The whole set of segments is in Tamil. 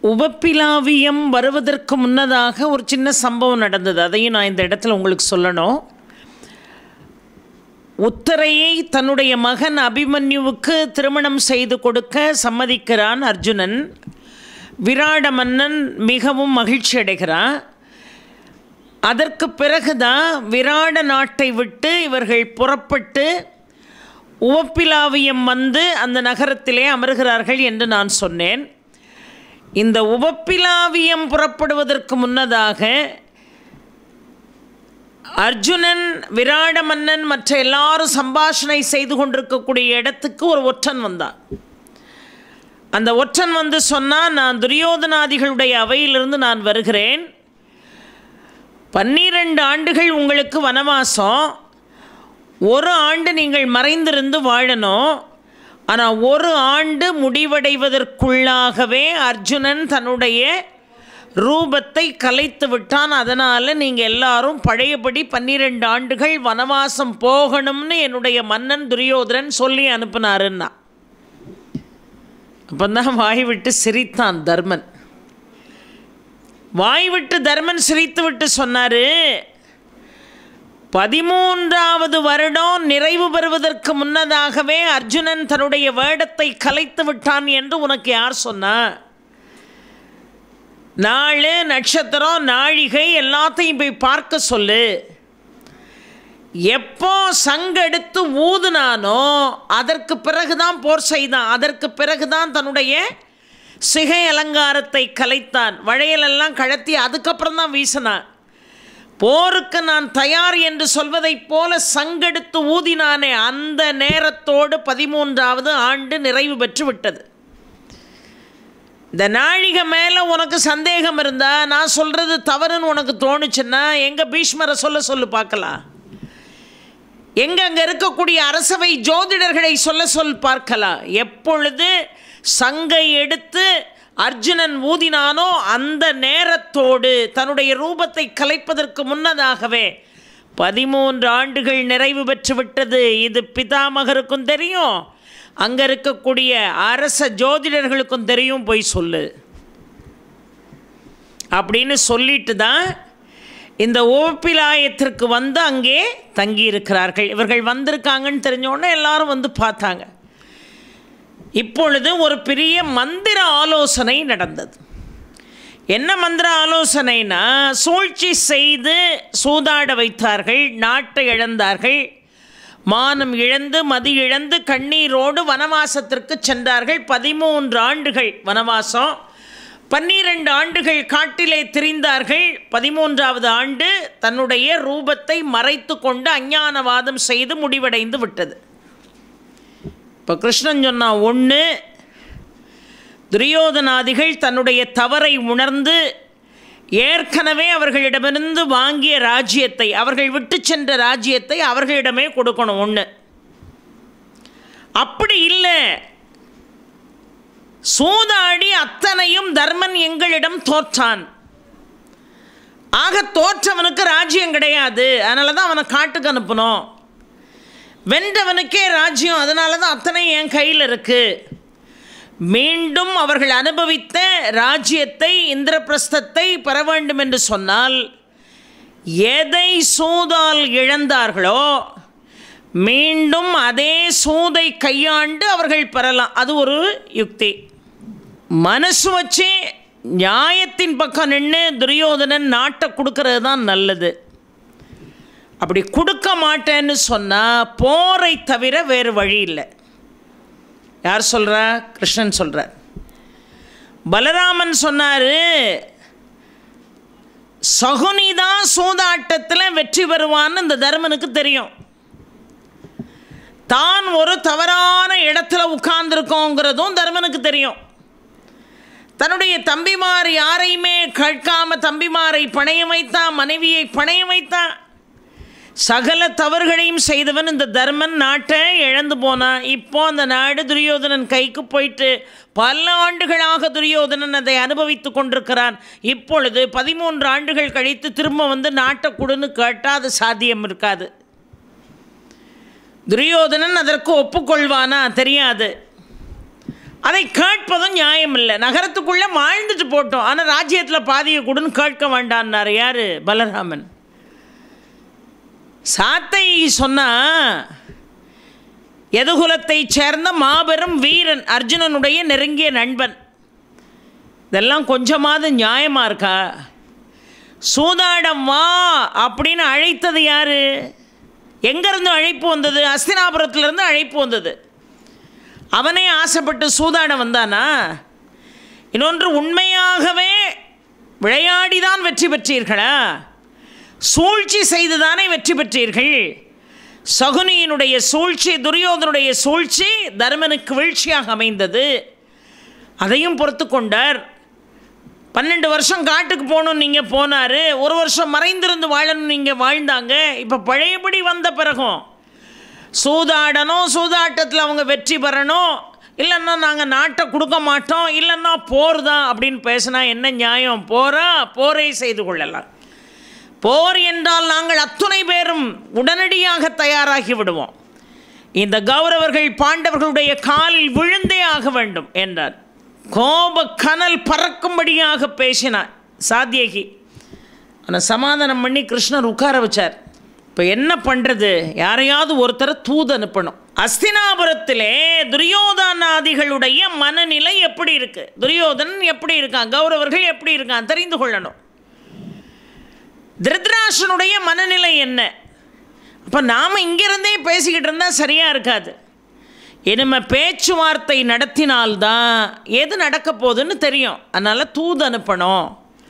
உபப்பிலாவியம் வருவதற்கு முன்னதாக ஒரு சின்ன சம்பவம் நடந்தது அதையும் நான் இந்த இடத்துல உங்களுக்கு சொல்லணும் உத்தரையை தன்னுடைய மகன் அபிமன்யுவுக்கு திருமணம் செய்து கொடுக்க சம்மதிக்கிறான் அர்ஜுனன் விராட மன்னன் மிகவும் மகிழ்ச்சி அடைகிறான் அதற்கு பிறகுதான் விராட நாட்டை விட்டு இவர்கள் புறப்பட்டு உவப்பிலாவியம் வந்து அந்த நகரத்திலே அமர்கிறார்கள் என்று நான் சொன்னேன் இந்த உவப்பிலாவியம் புறப்படுவதற்கு முன்னதாக அர்ஜுனன் விராட மன்னன் மற்ற எல்லாரும் சம்பாஷணை செய்து கொண்டிருக்கக்கூடிய இடத்துக்கு ஒரு ஒற்றன் வந்தான் அந்த ஒற்றன் வந்து சொன்னால் நான் துரியோதனாதிகளுடைய அவையிலிருந்து நான் வருகிறேன் பன்னிரண்டு ஆண்டுகள் உங்களுக்கு வனவாசம் ஒரு ஆண்டு நீங்கள் மறைந்திருந்து வாழணும் ஆனால் ஒரு ஆண்டு முடிவடைவதற்குள்ளாகவே அர்ஜுனன் தன்னுடைய ரூபத்தை கலைத்து விட்டான் அதனால் நீங்கள் எல்லாரும் பழையபடி பன்னிரெண்டு ஆண்டுகள் வனவாசம் போகணும்னு என்னுடைய மன்னன் துரியோதனன் சொல்லி அனுப்புனாருன்னா அப்போதான் வாய் விட்டு சிரித்தான் தர்மன் வாய் விட்டு தர்மன் சிரித்து விட்டு சொன்னார் பதிமூன்றாவது வருடம் நிறைவு பெறுவதற்கு முன்னதாகவே அர்ஜுனன் தன்னுடைய வேடத்தை கலைத்து விட்டான் என்று உனக்கு யார் சொன்னா நாள் நட்சத்திரம் நாழிகை எல்லாத்தையும் போய் பார்க்க சொல்லு எப்போ சங்கெடுத்து ஊதுனானோ அதற்கு பிறகுதான் போர் செய்தான் அதற்கு பிறகுதான் தன்னுடைய சிகை அலங்காரத்தை கலைத்தான் வளையலெல்லாம் கழத்தி அதுக்கப்புறம் தான் வீசினான் போருக்கு நான் தயார் என்று சொல்வதைப் போல சங்கெடுத்து ஊதினானே அந்த நேரத்தோடு பதிமூன்றாவது ஆண்டு நிறைவு பெற்று விட்டது இந்த நாழிகை மேலே உனக்கு சந்தேகம் இருந்தா நான் சொல்கிறது தவறுன்னு உனக்கு தோணுச்சுன்னா எங்கள் பீஷ்மரை சொல்ல சொல்லு பார்க்கலாம் எங்க அங்கே இருக்கக்கூடிய அரசவை ஜோதிடர்களை சொல்ல சொல் பார்க்கலாம் எப்பொழுது சங்கை எடுத்து அர்ஜுனன் ஊதினானோ அந்த நேரத்தோடு தன்னுடைய ரூபத்தை கலைப்பதற்கு முன்னதாகவே பதிமூன்று ஆண்டுகள் நிறைவு பெற்று விட்டது இது பிதாமகருக்கும் தெரியும் அங்கே இருக்கக்கூடிய அரச ஜோதிடர்களுக்கும் தெரியும் போய் சொல்லு அப்படின்னு சொல்லிட்டு தான் இந்த ஓப்பிலாயத்திற்கு வந்து அங்கே தங்கியிருக்கிறார்கள் இவர்கள் வந்திருக்காங்கன்னு தெரிஞ்சோடனே எல்லாரும் வந்து பார்த்தாங்க இப்பொழுது ஒரு பெரிய மந்திர ஆலோசனை நடந்தது என்ன மந்திர ஆலோசனைனா சூழ்ச்சி செய்து சூதாட வைத்தார்கள் நாட்டை இழந்தார்கள் மானம் இழந்து மதி இழந்து கண்ணீரோடு வனவாசத்திற்கு சென்றார்கள் பதிமூன்று ஆண்டுகள் வனவாசம் பன்னிரண்டு ஆண்டுகள் காட்டிலே திரிந்தார்கள் பதிமூன்றாவது ஆண்டு தன்னுடைய ரூபத்தை மறைத்து கொண்டு அஞ்ஞானவாதம் செய்து முடிவடைந்து விட்டது இப்போ கிருஷ்ணன் சொன்னான் ஒன்று துரியோதனாதிகள் தன்னுடைய தவறை உணர்ந்து ஏற்கனவே அவர்களிடமிருந்து வாங்கிய ராஜ்யத்தை அவர்கள் விட்டு சென்ற ராஜ்யத்தை அவர்களிடமே கொடுக்கணும் ஒன்று அப்படி இல்லை சூதாடி அத்தனையும் தர்மன் எங்களிடம் தோற்றான் ஆக தோற்றவனுக்கு ராஜ்யம் கிடையாது அதனால தான் அவனை காட்டுக்கு அனுப்பணும் வென்றவனுக்கே ராஜ்யம் அதனால தான் அத்தனை என் கையில் இருக்கு மீண்டும் அவர்கள் அனுபவித்த ராஜ்யத்தை இந்திரபிரஸ்தத்தை பெற வேண்டும் என்று சொன்னால் எதை சூதால் இழந்தார்களோ மீண்டும் அதே சூதை கையாண்டு அவர்கள் பெறலாம் அது ஒரு யுக்தி மனசு வச்சு நியாயத்தின் பக்கம் நின்று துரியோதனன் நாட்டை கொடுக்கறது தான் நல்லது அப்படி கொடுக்க மாட்டேன்னு சொன்னால் போரை தவிர வேறு வழி இல்லை யார் சொல்கிறா கிருஷ்ணன் சொல்கிறார் பலராமன் சொன்னார் சகுனி தான் சூதாட்டத்தில் வெற்றி பெறுவான்னு இந்த தர்மனுக்கு தெரியும் தான் ஒரு தவறான இடத்துல உட்கார்ந்துருக்கோங்கிறதும் தர்மனுக்கு தெரியும் தன்னுடைய தம்பிமார் யாரையுமே கேட்காம தம்பிமாரை பணைய வைத்தான் மனைவியை பணைய வைத்தான் சகல தவறுகளையும் செய்தவன் இந்த தர்மன் நாட்டை இழந்து போனான் இப்போ அந்த நாடு துரியோதனன் கைக்கு போயிட்டு பல ஆண்டுகளாக துரியோதனன் அதை அனுபவித்து கொண்டிருக்கிறான் இப்பொழுது பதிமூன்று ஆண்டுகள் கழித்து திரும்ப வந்து நாட்டை கொடுன்னு கேட்டால் அது சாத்தியம் இருக்காது துரியோதனன் அதற்கு ஒப்புக்கொள்வானா தெரியாது அதை கேட்பதும் நியாயம் இல்லை நகரத்துக்குள்ளே வாழ்ந்துட்டு போட்டோம் ஆனால் ராஜ்யத்தில் பாதியை கொடுன்னு கேட்க வேண்டான்னார் யார் பலராமன் சாத்தை சொன்னால் எதுகுலத்தைச் சேர்ந்த மாபெரும் வீரன் அர்ஜுனனுடைய நெருங்கிய நண்பன் இதெல்லாம் கொஞ்சமாவது நியாயமாக இருக்கா சூதாடம் வா அப்படின்னு அழைத்தது யார் எங்கேருந்து அழைப்பு வந்தது அஸ்தினாபுரத்துலேருந்து அழைப்பு வந்தது அவனே ஆசைப்பட்டு சூதாட வந்தானா இன்னொன்று உண்மையாகவே விளையாடிதான் வெற்றி பெற்றீர்களா சூழ்ச்சி செய்துதானே வெற்றி பெற்றீர்கள் சகுனியினுடைய சூழ்ச்சி துரியோதனுடைய சூழ்ச்சி தர்மனுக்கு வீழ்ச்சியாக அமைந்தது அதையும் பொறுத்து கொண்டார் பன்னெண்டு வருஷம் காட்டுக்கு போகணும் நீங்கள் போனார் ஒரு வருஷம் மறைந்திருந்து வாழணும் நீங்கள் வாழ்ந்தாங்க இப்போ பழையபடி வந்த பிறகும் சூதாடணும் சூதாட்டத்தில் அவங்க வெற்றி பெறணும் இல்லைன்னா நாங்கள் நாட்டை கொடுக்க மாட்டோம் இல்லைன்னா போர் தான் அப்படின்னு பேசினா என்ன நியாயம் போரா போரை செய்து கொள்ளலாம் போர் என்றால் நாங்கள் அத்துணை பேரும் உடனடியாக தயாராகி விடுவோம் இந்த கௌரவர்கள் பாண்டவர்களுடைய காலில் விழுந்தே ஆக வேண்டும் என்றார் கோப கனல் பறக்கும்படியாக பேசினார் சாத்தியகி ஆனால் சமாதானம் பண்ணி கிருஷ்ணர் உட்கார வச்சார் இப்போ என்ன பண்ணுறது யாரையாவது ஒருத்தரை தூது அனுப்பணும் அஸ்தினாபுரத்திலே துரியோதனாதிகளுடைய மனநிலை எப்படி இருக்கு துரியோதனன் எப்படி இருக்கான் கௌரவர்கள் எப்படி இருக்கான் தெரிந்து கொள்ளணும் திருத்ராஷனுடைய மனநிலை என்ன அப்போ நாம் இங்கிருந்தே பேசிக்கிட்டு இருந்தால் சரியாக இருக்காது இனிமே பேச்சுவார்த்தை நடத்தினால்தான் எது நடக்க போகுதுன்னு தெரியும் அதனால் தூது அனுப்பணும்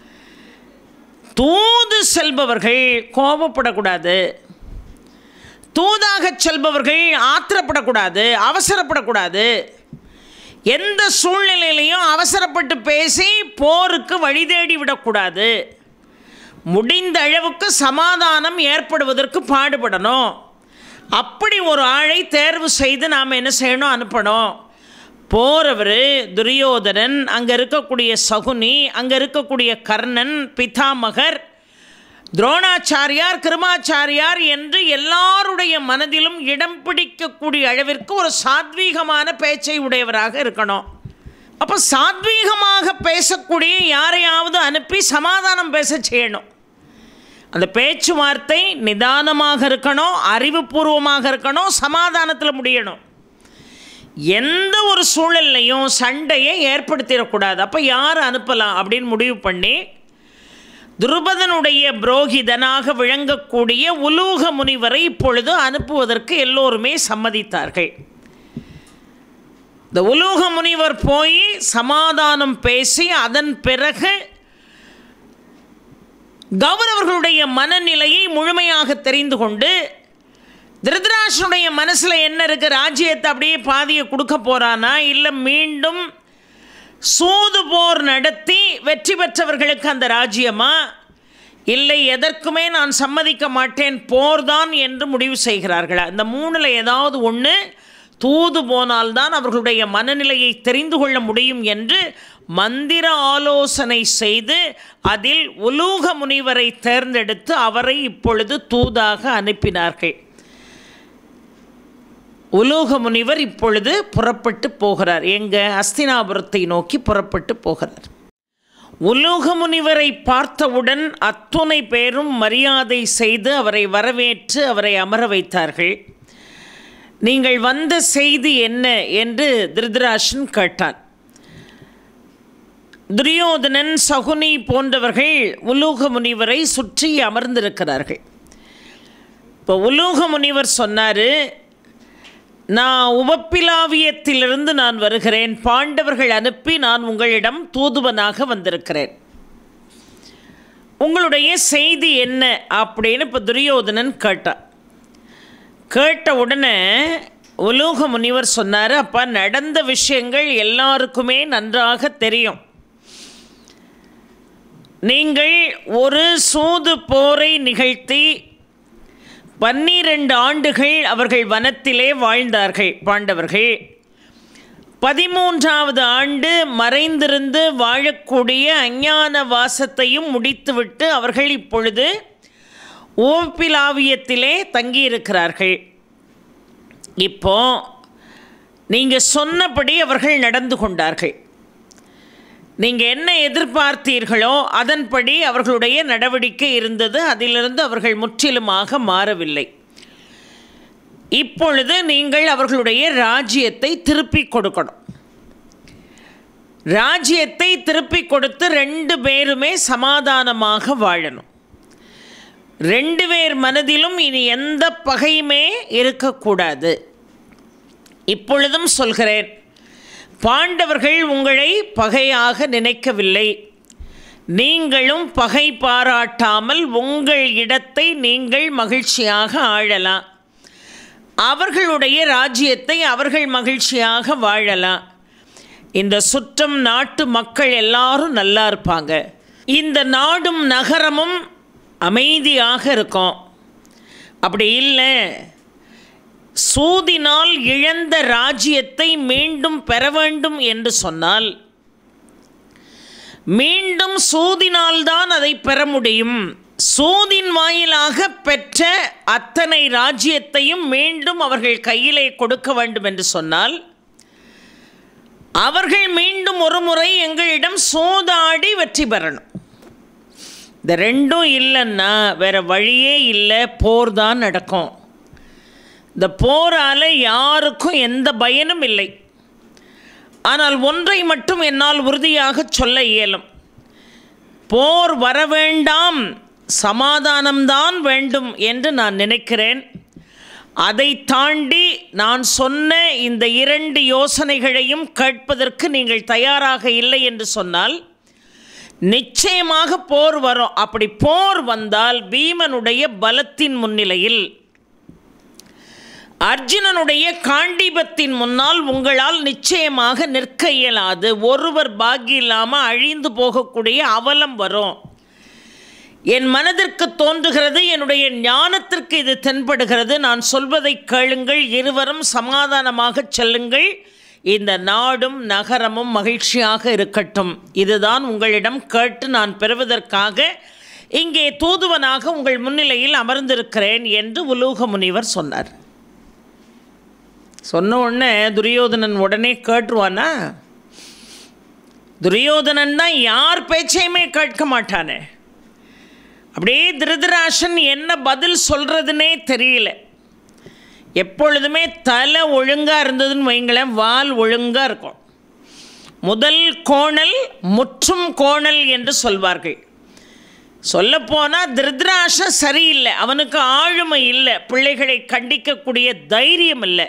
தூது செல்பவர்கள் கோபப்படக்கூடாது தூதாக செல்பவர்கள் ஆத்திரப்படக்கூடாது அவசரப்படக்கூடாது எந்த சூழ்நிலையிலையும் அவசரப்பட்டு பேசி போருக்கு வழி தேடி விடக்கூடாது முடிந்த அளவுக்கு சமாதானம் ஏற்படுவதற்கு பாடுபடணும் அப்படி ஒரு ஆளை தேர்வு செய்து நாம் என்ன செய்யணும் அனுப்பணும் போகிறவர் துரியோதனன் அங்கே இருக்கக்கூடிய சகுனி அங்கே இருக்கக்கூடிய கர்ணன் பிதாமகர் துரோணாச்சாரியார் கிருமாச்சாரியார் என்று எல்லாருடைய மனதிலும் இடம் பிடிக்கக்கூடிய அளவிற்கு ஒரு சாத்வீகமான பேச்சை உடையவராக இருக்கணும் அப்போ சாத்வீகமாக பேசக்கூடிய யாரையாவது அனுப்பி சமாதானம் பேச செய்யணும் அந்த பேச்சுவார்த்தை நிதானமாக இருக்கணும் அறிவுபூர்வமாக இருக்கணும் சமாதானத்தில் முடியணும் எந்த ஒரு சூழல்லையும் சண்டையை ஏற்படுத்திடக்கூடாது அப்போ யார் அனுப்பலாம் அப்படின்னு முடிவு பண்ணி துருபதனுடைய புரோகிதனாக விளங்கக்கூடிய உலூக முனிவரை இப்பொழுது அனுப்புவதற்கு எல்லோருமே சம்மதித்தார்கள் இந்த உலூக முனிவர் போய் சமாதானம் பேசி அதன் பிறகு கௌரவர்களுடைய மனநிலையை முழுமையாக தெரிந்து கொண்டு திருதராஷனுடைய மனசில் என்ன இருக்கு ராஜ்யத்தை அப்படியே பாதியை கொடுக்க போறானா இல்லை மீண்டும் சூது போர் நடத்தி வெற்றி பெற்றவர்களுக்கு அந்த ராஜ்யமா இல்லை எதற்குமே நான் சம்மதிக்க மாட்டேன் போர்தான் என்று முடிவு செய்கிறார்களா இந்த மூணில் ஏதாவது ஒன்று தூது போனால்தான் அவர்களுடைய மனநிலையை தெரிந்து கொள்ள முடியும் என்று மந்திர ஆலோசனை செய்து அதில் உலூக முனிவரை தேர்ந்தெடுத்து அவரை இப்பொழுது தூதாக அனுப்பினார்கள் உலோக முனிவர் இப்பொழுது புறப்பட்டு போகிறார் எங்க அஸ்தினாபுரத்தை நோக்கி புறப்பட்டு போகிறார் உலோக முனிவரை பார்த்தவுடன் அத்துணை பேரும் மரியாதை செய்து அவரை வரவேற்று அவரை அமர வைத்தார்கள் நீங்கள் வந்த செய்தி என்ன என்று திருதராஷன் கேட்டான் துரியோதனன் சகுனி போன்றவர்கள் உலூக முனிவரை சுற்றி அமர்ந்திருக்கிறார்கள் இப்போ உலூக முனிவர் சொன்னார் நான் உபப்பிலாவியத்திலிருந்து நான் வருகிறேன் பாண்டவர்கள் அனுப்பி நான் உங்களிடம் தூதுவனாக வந்திருக்கிறேன் உங்களுடைய செய்தி என்ன அப்படின்னு இப்போ துரியோதனன் கேட்டான் கேட்ட உடனே உலூக முனிவர் சொன்னார் அப்பா நடந்த விஷயங்கள் எல்லாருக்குமே நன்றாக தெரியும் நீங்கள் ஒரு சூது போரை நிகழ்த்தி பன்னிரண்டு ஆண்டுகள் அவர்கள் வனத்திலே வாழ்ந்தார்கள் பாண்டவர்கள் பதிமூன்றாவது ஆண்டு மறைந்திருந்து வாழக்கூடிய அஞ்ஞான வாசத்தையும் முடித்துவிட்டு அவர்கள் இப்பொழுது ஓப்பிலாவியத்திலே தங்கியிருக்கிறார்கள் இப்போ நீங்கள் சொன்னபடி அவர்கள் நடந்து கொண்டார்கள் நீங்கள் என்ன எதிர்பார்த்தீர்களோ அதன்படி அவர்களுடைய நடவடிக்கை இருந்தது அதிலிருந்து அவர்கள் முற்றிலுமாக மாறவில்லை இப்பொழுது நீங்கள் அவர்களுடைய ராஜ்யத்தை திருப்பி கொடுக்கணும் ராஜ்யத்தை திருப்பி கொடுத்து ரெண்டு பேருமே சமாதானமாக வாழணும் ரெண்டு பேர் மனதிலும் இனி எந்த பகையுமே இருக்கக்கூடாது இப்பொழுதும் சொல்கிறேன் பாண்டவர்கள் உங்களை பகையாக நினைக்கவில்லை நீங்களும் பகை பாராட்டாமல் உங்கள் இடத்தை நீங்கள் மகிழ்ச்சியாக ஆழலாம் அவர்களுடைய ராஜ்யத்தை அவர்கள் மகிழ்ச்சியாக வாழலாம் இந்த சுற்றம் நாட்டு மக்கள் எல்லாரும் நல்லா இருப்பாங்க இந்த நாடும் நகரமும் அமைதியாக இருக்கும் அப்படி இல்லை சூதினால் இழந்த ராஜ்யத்தை மீண்டும் பெற வேண்டும் என்று சொன்னால் மீண்டும் சூதினால்தான் அதை பெற முடியும் சூதின் வாயிலாக பெற்ற அத்தனை ராஜ்யத்தையும் மீண்டும் அவர்கள் கையிலே கொடுக்க வேண்டும் என்று சொன்னால் அவர்கள் மீண்டும் ஒரு முறை எங்களிடம் சோதாடி வெற்றி பெறணும் இந்த ரெண்டும் இல்லைன்னா வேற வழியே இல்லை போர் தான் நடக்கும் இந்த போரால் யாருக்கும் எந்த பயனும் இல்லை ஆனால் ஒன்றை மட்டும் என்னால் உறுதியாக சொல்ல இயலும் போர் வர வேண்டாம் சமாதானம்தான் வேண்டும் என்று நான் நினைக்கிறேன் அதை தாண்டி நான் சொன்ன இந்த இரண்டு யோசனைகளையும் கேட்பதற்கு நீங்கள் தயாராக இல்லை என்று சொன்னால் நிச்சயமாக போர் வரும் அப்படி போர் வந்தால் பீமனுடைய பலத்தின் முன்னிலையில் அர்ஜுனனுடைய காண்டீபத்தின் முன்னால் உங்களால் நிச்சயமாக நிற்க இயலாது ஒருவர் பாக்கி இல்லாமல் அழிந்து போகக்கூடிய அவலம் வரும் என் மனதிற்கு தோன்றுகிறது என்னுடைய ஞானத்திற்கு இது தென்படுகிறது நான் சொல்வதை கேளுங்கள் இருவரும் சமாதானமாக செல்லுங்கள் இந்த நாடும் நகரமும் மகிழ்ச்சியாக இருக்கட்டும் இதுதான் உங்களிடம் கேட்டு நான் பெறுவதற்காக இங்கே தூதுவனாக உங்கள் முன்னிலையில் அமர்ந்திருக்கிறேன் என்று உலூக முனிவர் சொன்னார் சொன்ன உடனே துரியோதனன் உடனே கேட்டுருவானா துரியோதனன் தான் யார் பேச்சையுமே கேட்க மாட்டானே அப்படியே திருதராசன் என்ன பதில் சொல்கிறதுனே தெரியல எப்பொழுதுமே தலை ஒழுங்காக இருந்ததுன்னு வைங்களேன் வால் ஒழுங்காக இருக்கும் முதல் கோணல் முற்றும் கோணல் என்று சொல்வார்கள் சொல்லப்போனால் திருதராசன் சரியில்லை அவனுக்கு ஆளுமை இல்லை பிள்ளைகளை கண்டிக்கக்கூடிய தைரியம் இல்லை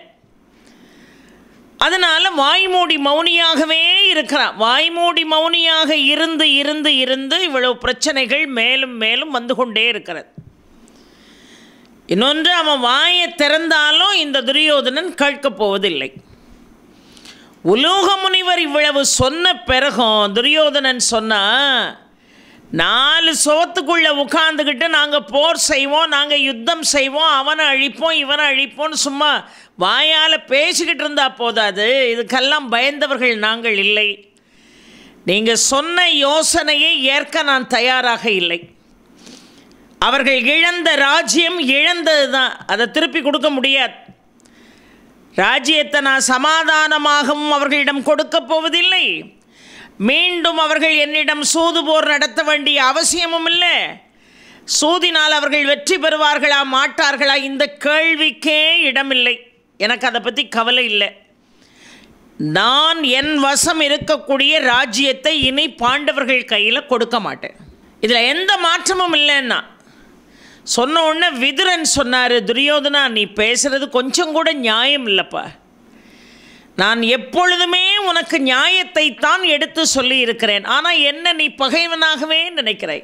அதனால் வாய்மூடி மௌனியாகவே இருக்கிறான் வாய்மூடி மௌனியாக இருந்து இருந்து இருந்து இவ்வளவு பிரச்சனைகள் மேலும் மேலும் வந்து கொண்டே இருக்கிறது இன்னொன்று அவன் வாயை திறந்தாலும் இந்த துரியோதனன் கேட்கப் போவதில்லை உலோக முனிவர் இவ்வளவு சொன்ன பிறகும் துரியோதனன் சொன்னா நாலு சோத்துக்குள்ளே உட்காந்துக்கிட்டு நாங்கள் போர் செய்வோம் நாங்கள் யுத்தம் செய்வோம் அவனை அழிப்போம் இவனை அழிப்போம்னு சும்மா வாயால் பேசிக்கிட்டு இருந்தா போதாது இதுக்கெல்லாம் பயந்தவர்கள் நாங்கள் இல்லை நீங்கள் சொன்ன யோசனையை ஏற்க நான் தயாராக இல்லை அவர்கள் இழந்த ராஜ்யம் இழந்தது தான் அதை திருப்பி கொடுக்க முடியாது ராஜ்யத்தை நான் சமாதானமாகவும் அவர்களிடம் கொடுக்கப் போவதில்லை மீண்டும் அவர்கள் என்னிடம் சூது போர் நடத்த வேண்டிய அவசியமும் இல்லை சூதினால் அவர்கள் வெற்றி பெறுவார்களா மாட்டார்களா இந்த கேள்விக்கே இடமில்லை எனக்கு அதை பற்றி கவலை இல்லை நான் என் வசம் இருக்கக்கூடிய ராஜ்யத்தை இனி பாண்டவர்கள் கையில் கொடுக்க மாட்டேன் இதில் எந்த மாற்றமும் இல்லைன்னா சொன்ன உடனே விதுரன் சொன்னார் துரியோதனா நீ பேசுறது கொஞ்சம் கூட நியாயம் இல்லைப்பா நான் எப்பொழுதுமே உனக்கு நியாயத்தை தான் எடுத்து சொல்லி இருக்கிறேன் ஆனால் என்ன நீ பகைவனாகவே நினைக்கிறாய்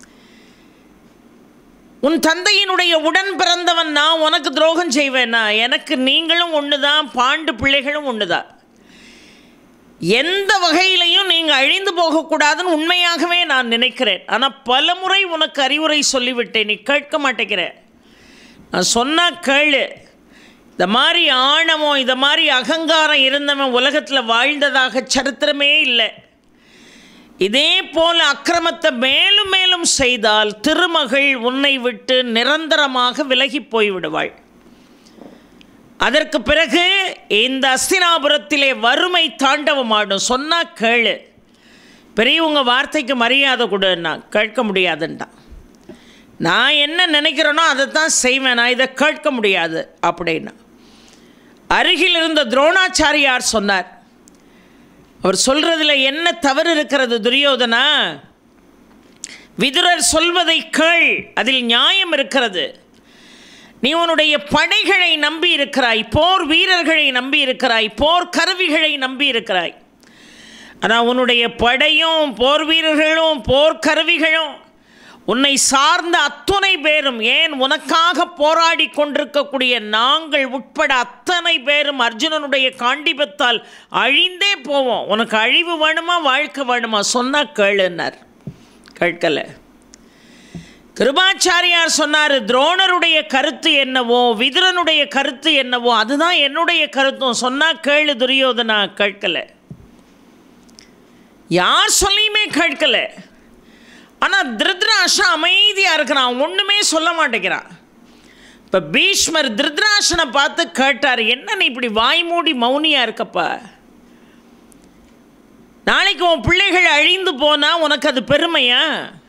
உன் தந்தையினுடைய உடன் பிறந்தவன் நான் உனக்கு துரோகம் செய்வேனா எனக்கு நீங்களும் ஒன்று தான் பாண்டு பிள்ளைகளும் ஒன்று தான் எந்த வகையிலையும் நீங்கள் அழிந்து போகக்கூடாதுன்னு உண்மையாகவே நான் நினைக்கிறேன் ஆனால் பல முறை உனக்கு அறிவுரை சொல்லிவிட்டேன் நீ கேட்க மாட்டேங்கிற நான் சொன்னால் கேளு இந்த மாதிரி ஆணவம் இந்த மாதிரி அகங்காரம் இருந்தவன் உலகத்தில் வாழ்ந்ததாக சரித்திரமே இல்லை இதே போல அக்கிரமத்தை மேலும் மேலும் செய்தால் திருமகள் உன்னை விட்டு நிரந்தரமாக விலகி போய்விடுவாள் அதற்கு பிறகு இந்த அஸ்தினாபுரத்திலே வறுமை தாண்டவமாடும் சொன்னா கேளு பெரியவங்க வார்த்தைக்கு மரியாதை கொடுன்னா கேட்க முடியாதுன்ட்டான் நான் என்ன நினைக்கிறேனோ அதை தான் செய்வேன் நான் இதை கேட்க முடியாது அப்படின்னா அருகில் இருந்த துரோணாச்சாரியார் சொன்னார் அவர் சொல்றதுல என்ன தவறு இருக்கிறது துரியோதனா விதுரர் சொல்வதை கேள் அதில் நியாயம் இருக்கிறது நீ உன்னுடைய படைகளை நம்பி இருக்கிறாய் போர் வீரர்களை நம்பி இருக்கிறாய் போர் கருவிகளை நம்பி இருக்கிறாய் ஆனால் உன்னுடைய படையும் போர் வீரர்களும் போர் கருவிகளும் உன்னை சார்ந்த அத்துணை பேரும் ஏன் உனக்காக போராடி கொண்டிருக்கக்கூடிய நாங்கள் உட்பட அத்தனை பேரும் அர்ஜுனனுடைய காண்டிபத்தால் அழிந்தே போவோம் உனக்கு அழிவு வேணுமா வாழ்க்கை வேணுமா சொன்னா கேளுன்னார் கேட்கல கிருபாச்சாரியார் சொன்னார் துரோணருடைய கருத்து என்னவோ விதுரனுடைய கருத்து என்னவோ அதுதான் என்னுடைய கருத்தும் சொன்னா கேளு துரியோதனா கேட்கல யார் சொல்லியுமே கேட்கல ஆனால் திருத்ராஷா அமைதியாக இருக்கிறான் ஒன்றுமே சொல்ல மாட்டேங்கிறான் இப்போ பீஷ்மர் திருத்ராஷனை பார்த்து கேட்டார் என்ன நீ இப்படி வாய் மூடி மௌனியாக இருக்கப்பா நாளைக்கு உன் பிள்ளைகள் அழிந்து போனால் உனக்கு அது பெருமையா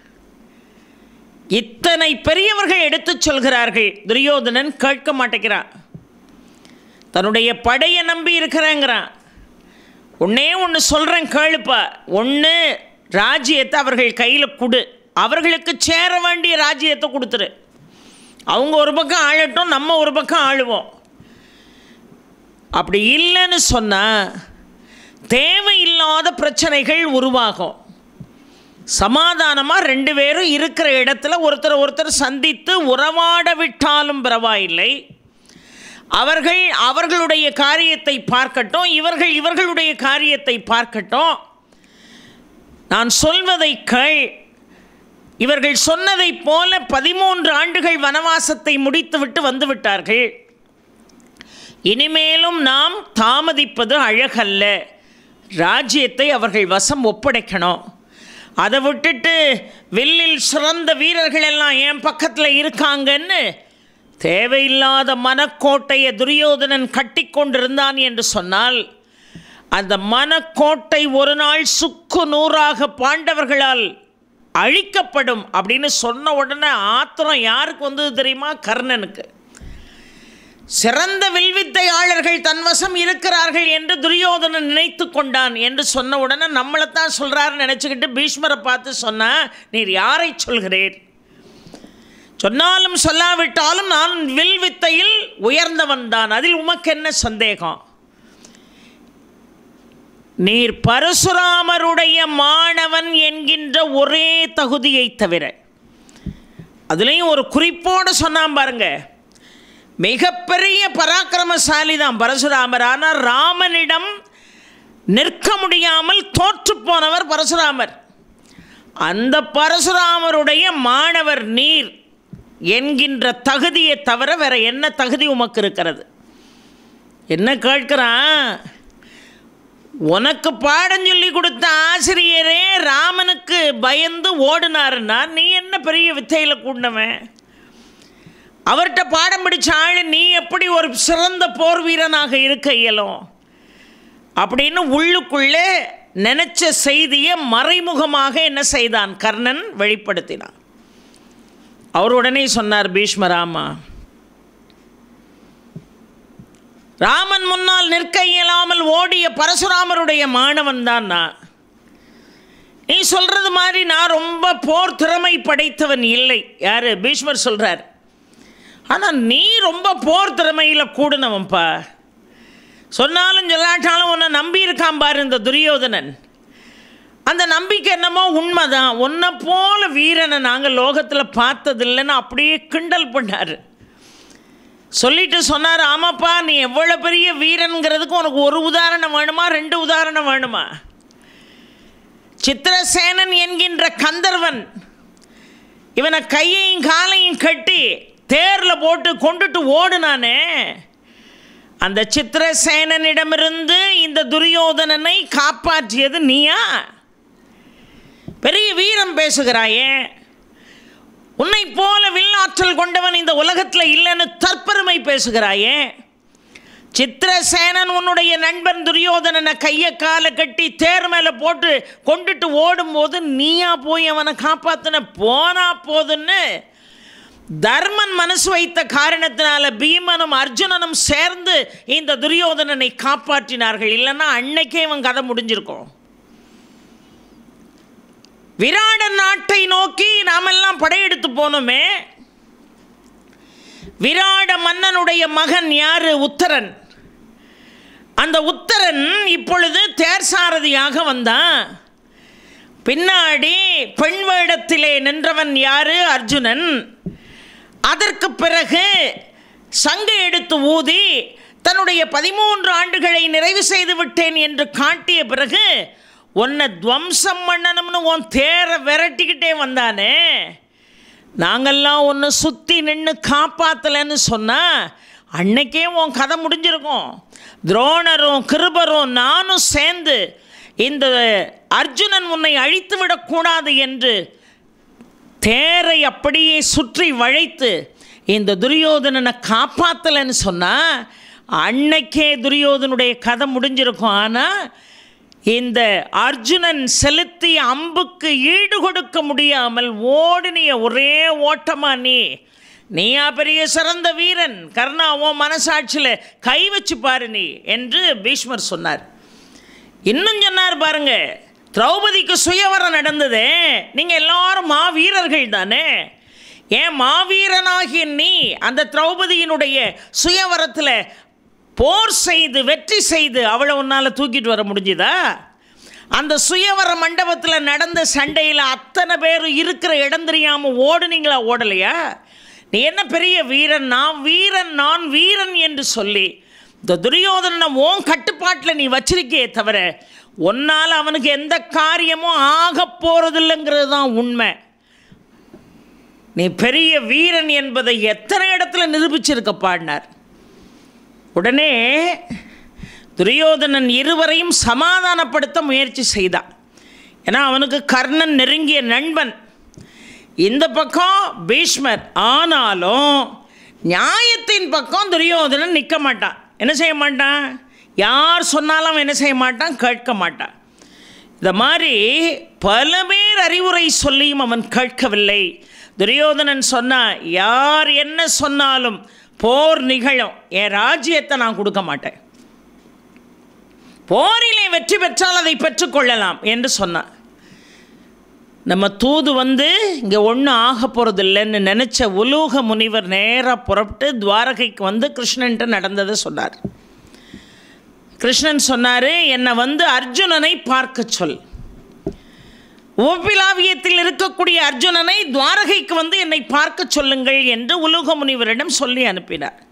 இத்தனை பெரியவர்கள் எடுத்துச் சொல்கிறார்கள் துரியோதனன் கேட்க மாட்டேங்கிறான் தன்னுடைய படையை நம்பி இருக்கிறேங்கிறான் ஒன்னே ஒன்று சொல்கிறேன் கேளுப்பா ஒன்று ராஜ்யத்தை அவர்கள் கையில் கொடு அவர்களுக்கு சேர வேண்டிய ராஜ்யத்தை கொடுத்துரு அவங்க ஒரு பக்கம் ஆளட்டும் நம்ம ஒரு பக்கம் ஆளுவோம் அப்படி இல்லைன்னு சொன்னால் தேவையில்லாத பிரச்சனைகள் உருவாகும் சமாதானமாக ரெண்டு பேரும் இருக்கிற இடத்துல ஒருத்தர் ஒருத்தர் சந்தித்து உறவாட விட்டாலும் பரவாயில்லை அவர்கள் அவர்களுடைய காரியத்தை பார்க்கட்டும் இவர்கள் இவர்களுடைய காரியத்தை பார்க்கட்டும் நான் சொல்வதை கேள் இவர்கள் சொன்னதைப் போல பதிமூன்று ஆண்டுகள் வனவாசத்தை முடித்துவிட்டு வந்து விட்டார்கள் இனிமேலும் நாம் தாமதிப்பது அழகல்ல ராஜ்யத்தை அவர்கள் வசம் ஒப்படைக்கணும் அதை விட்டுட்டு வில்லில் சிறந்த வீரர்கள் எல்லாம் என் பக்கத்தில் இருக்காங்கன்னு தேவையில்லாத மனக்கோட்டையை துரியோதனன் கட்டி கொண்டிருந்தான் என்று சொன்னால் அந்த மனக்கோட்டை ஒரு நாள் சுக்கு நூறாக பாண்டவர்களால் அழிக்கப்படும் அப்படின்னு சொன்ன உடனே ஆத்திரம் யாருக்கு வந்தது தெரியுமா கர்ணனுக்கு சிறந்த வில்வித்தையாளர்கள் தன்வசம் இருக்கிறார்கள் என்று துரியோதனன் நினைத்து கொண்டான் என்று சொன்ன உடனே நம்மளைத்தான் சொல்கிறாருன்னு நினச்சிக்கிட்டு பீஷ்மரை பார்த்து சொன்னா நீர் யாரை சொல்கிறீர் சொன்னாலும் சொல்லாவிட்டாலும் நான் வில்வித்தையில் உயர்ந்தவன் தான் அதில் உமக்கு என்ன சந்தேகம் நீர் பரசுராமருடைய மாணவன் என்கின்ற ஒரே தகுதியை தவிர அதுலேயும் ஒரு குறிப்போடு சொன்னான் பாருங்க மிகப்பெரிய பராக்கிரமசாலி தான் பரசுராமர் ஆனால் ராமனிடம் நிற்க முடியாமல் தோற்று போனவர் பரசுராமர் அந்த பரசுராமருடைய மாணவர் நீர் என்கின்ற தகுதியை தவிர வேற என்ன தகுதி உமக்கு இருக்கிறது என்ன கேட்கிறான் உனக்கு பாடம் சொல்லி கொடுத்த ஆசிரியரே ராமனுக்கு பயந்து ஓடினாருன்னா நீ என்ன பெரிய வித்தையில் கூடினவன் அவர்கிட்ட பாடம் படித்த ஆள் நீ எப்படி ஒரு சிறந்த போர் வீரனாக இருக்க இயலும் அப்படின்னு உள்ளுக்குள்ளே நினைச்ச செய்தியை மறைமுகமாக என்ன செய்தான் கர்ணன் வெளிப்படுத்தினான் அவர் உடனே சொன்னார் பீஷ்மராமா ராமன் முன்னால் நிற்க இயலாமல் ஓடிய பரசுராமருடைய மாணவன் தான் நான் நீ சொல்றது மாதிரி நான் ரொம்ப போர் திறமை படைத்தவன் இல்லை யாரு பீஷ்மர் சொல்றார் ஆனால் நீ ரொம்ப போர் திறமையில் கூடுனவன்ப்பா சொன்னாலும் சொல்லாட்டாலும் உன்னை நம்பி இருக்கான் பாரு இந்த துரியோதனன் அந்த நம்பிக்கை என்னமோ உண்மைதான் உன்னை போல வீரனை நாங்கள் லோகத்தில் பார்த்ததில்லைன்னு அப்படியே கிண்டல் பண்ணார் சொல்லிட்டு சொன்னார் ஆமாப்பா நீ எவ்வளோ பெரிய வீரனுங்கிறதுக்கு உனக்கு ஒரு உதாரணம் வேணுமா ரெண்டு உதாரணம் வேணுமா சித்திரசேனன் என்கின்ற கந்தர்வன் இவனை கையையும் காலையும் கட்டி தேரில் போட்டு கொண்டுட்டு ஓடுனானே அந்த சித்திரசேனனிடமிருந்து இந்த துரியோதனனை காப்பாற்றியது நீயா பெரிய வீரம் பேசுகிறாயே உன்னை போல வில்லாற்றல் கொண்டவன் இந்த உலகத்தில் இல்லைன்னு தற்பெருமை பேசுகிறாயே சித்திரசேனன் உன்னுடைய நண்பன் துரியோதனனை கையை காலை கட்டி தேர் மேலே போட்டு கொண்டுட்டு ஓடும்போது நீயா போய் அவனை காப்பாத்தின போனா போதுன்னு தர்மன் மனசு வைத்த காரணத்தினால பீமனும் அர்ஜுனனும் சேர்ந்து இந்த துரியோதனனை காப்பாற்றினார்கள் இல்லைன்னா அன்னைக்கே இவன் கதை முடிஞ்சிருக்கும் விராட நாட்டை நோக்கி நாமெல்லாம் படையெடுத்து போனோமே விராட மன்னனுடைய மகன் யாரு உத்தரன் அந்த உத்தரன் இப்பொழுது தேர் சாரதியாக வந்தான் பின்னாடி பெண் வேடத்திலே நின்றவன் யாரு அர்ஜுனன் அதற்கு பிறகு சங்கு எடுத்து ஊதி தன்னுடைய பதிமூன்று ஆண்டுகளை நிறைவு செய்து விட்டேன் என்று காட்டிய பிறகு உன்னை துவம்சம் பண்ணணும்னு உன் தேரை விரட்டிக்கிட்டே வந்தானே நாங்கள்லாம் ஒன்று சுற்றி நின்று காப்பாற்றலைன்னு சொன்னால் அன்னைக்கே உன் கதை முடிஞ்சிருக்கும் துரோணரும் கிருபரும் நானும் சேர்ந்து இந்த அர்ஜுனன் உன்னை அழித்து விடக்கூடாது என்று தேரை அப்படியே சுற்றி வளைத்து இந்த துரியோதனனை காப்பாற்றலைன்னு சொன்னால் அன்னைக்கே துரியோதனுடைய கதை முடிஞ்சிருக்கும் ஆனால் இந்த அர்ஜுனன் செலுத்திய அம்புக்கு ஈடு கொடுக்க முடியாமல் ஓடினிய ஒரே ஓட்டமா நீ நீயா பெரிய சிறந்த வீரன் கர்ணா உன் மனசாட்சியில் கை வச்சு பாரு நீ என்று பீஷ்மர் சொன்னார் இன்னும் சொன்னார் பாருங்க திரௌபதிக்கு சுயவரம் நடந்ததே நீங்கள் எல்லாரும் மாவீரர்கள் தானே ஏன் மாவீரனாகிய நீ அந்த திரௌபதியினுடைய சுயவரத்தில் போர் செய்து வெற்றி செய்து அவளை உன்னால் தூக்கிட்டு வர முடிஞ்சுதா அந்த சுயவர மண்டபத்தில் நடந்த சண்டையில் அத்தனை பேர் இருக்கிற இடம் தெரியாமல் ஓடுனீங்களா ஓடலையா நீ என்ன பெரிய வீரன் நான் வீரன் நான் வீரன் என்று சொல்லி இந்த துரியோதனனை ஓன் கட்டுப்பாட்டில் நீ வச்சிருக்கே தவிர உன்னால் அவனுக்கு எந்த காரியமும் ஆக போகிறதில்லைங்கிறது தான் உண்மை நீ பெரிய வீரன் என்பதை எத்தனை இடத்துல நிரூபிச்சிருக்க பாடினார் உடனே துரியோதனன் இருவரையும் சமாதானப்படுத்த முயற்சி செய்தான் ஏன்னா அவனுக்கு கர்ணன் நெருங்கிய நண்பன் இந்த பக்கம் பீஷ்மர் ஆனாலும் நியாயத்தின் பக்கம் துரியோதனன் நிற்க மாட்டான் என்ன செய்ய மாட்டான் யார் சொன்னாலும் அவன் என்ன செய்ய மாட்டான் கேட்க மாட்டான் இந்த மாதிரி பல பேர் அறிவுரை சொல்லியும் அவன் கேட்கவில்லை துரியோதனன் சொன்னான் யார் என்ன சொன்னாலும் போர் நிகழும் என் ராஜ்யத்தை நான் கொடுக்க மாட்டேன் போரிலே வெற்றி பெற்றால் அதை பெற்றுக்கொள்ளலாம் என்று சொன்னான் நம்ம தூது வந்து இங்கே ஒன்றும் ஆக போகிறது இல்லைன்னு நினச்ச உலூக முனிவர் நேராக புறப்பட்டு துவாரகைக்கு வந்து கிருஷ்ணன்ட்ட நடந்ததை சொன்னார் கிருஷ்ணன் சொன்னார் என்னை வந்து அர்ஜுனனை பார்க்க சொல் ஓபிலாவியத்தில் இருக்கக்கூடிய அர்ஜுனனை துவாரகைக்கு வந்து என்னை பார்க்க சொல்லுங்கள் என்று உலோக முனிவரிடம் சொல்லி அனுப்பினார்